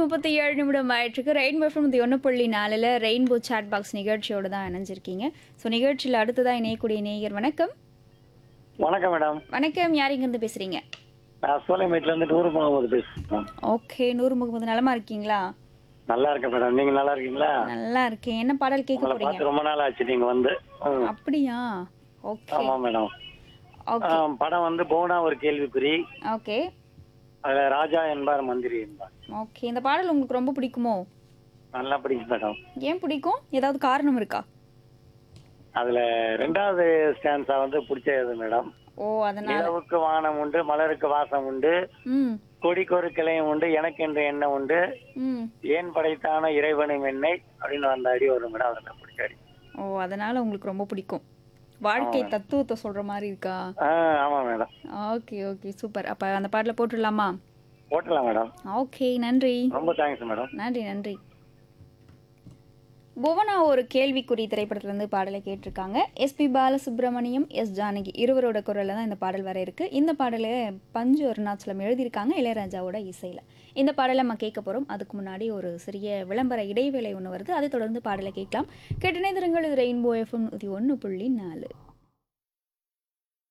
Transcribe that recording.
முப்பத்தி ஏழு நிமிடம் ஆயிட்டுருக்கு ரெயின்போ ஃப்ரம் ஒன்று புள்ளி நாலில் ரெயின்போ சாட் பாக்ஸ் நிகழ்ச்சியோடு தான் இணைஞ்சிருக்கீங்க ஸோ நிகழ்ச்சியில் அடுத்ததாக இணையக்கூடிய நேயர் வணக்கம் வணக்கம் மேடம் வணக்கம் யார் இங்கேருந்து பேசுகிறீங்க நான் சோலைமேட்ல இருந்து டூர் போகும்போது பேசுறேன் ஓகே நூறு முகமது நலமா இருக்கீங்களா நல்லா இருக்கேன் மேடம் நீங்க நல்லா இருக்கீங்களா நல்லா இருக்கேன் என்ன பாடல் கேட்க உங்களை போறீங்க பார்த்து ரொம்ப நாள் ஆச்சு நீங்க வந்து ம், அப்படியா ஓகே ஆமா மேடம் ஓகே ஆ, படம் வந்து போனா ஒரு கேள்விக்குறி ஓகே அதுல ராஜா என்பார் மந்திரி என்பார் ஓகே இந்த பாடல் உங்களுக்கு ரொம்ப பிடிக்குமோ நல்லா பிடிக்கும் மேடம் ஏன் பிடிக்கும் ஏதாவது காரணம் இருக்கா அதுல ரெண்டாவது ஸ்டான்ஸா வந்து பிடிச்சது மேடம் ஓ அதனால நிலவுக்கு வானம் உண்டு மலருக்கு வாசம் உண்டு ம் கொடிக்கு ஒரு கிளையும் உண்டு எனக்கு என்ற எண்ணம் உண்டு ம் ஏன் படைத்தான இறைவனும் என்னை அப்படின்னு அந்த அடி வரும் மேடம் அதில் பிடிச்ச அடி ஓ அதனால உங்களுக்கு ரொம்ப பிடிக்கும் வாழ்க்கை தத்துவத்தை சொல்ற மாதிரி இருக்கா ஆ ஆமா மேடம் ஓகே ஓகே சூப்பர் அப்ப அந்த பாடல போட்டுடலாமா போட்டலாம் மேடம் ஓகே நன்றி ரொம்ப தேங்க்ஸ் மேடம் நன்றி நன்றி புவனா ஒரு கேள்விக்குறி திரைப்படத்திலிருந்து பாடலை கேட்டிருக்காங்க எஸ்பி பாலசுப்ரமணியம் எஸ் ஜானகி இருவரோட குரலில் தான் இந்த பாடல் வர இருக்கு இந்த பாடலை பஞ்சு அருணாச்சலம் எழுதியிருக்காங்க இளையராஜாவோட இசையில் இந்த பாடலை நம்ம கேட்க போகிறோம் அதுக்கு முன்னாடி ஒரு சிறிய விளம்பர இடைவேளை ஒன்று வருது அதை தொடர்ந்து பாடலை கேட்கலாம் கேட்டினை திருங்கள் இது ரெயின்போ எஃப்எம் இது ஒன்று புள்ளி நாலு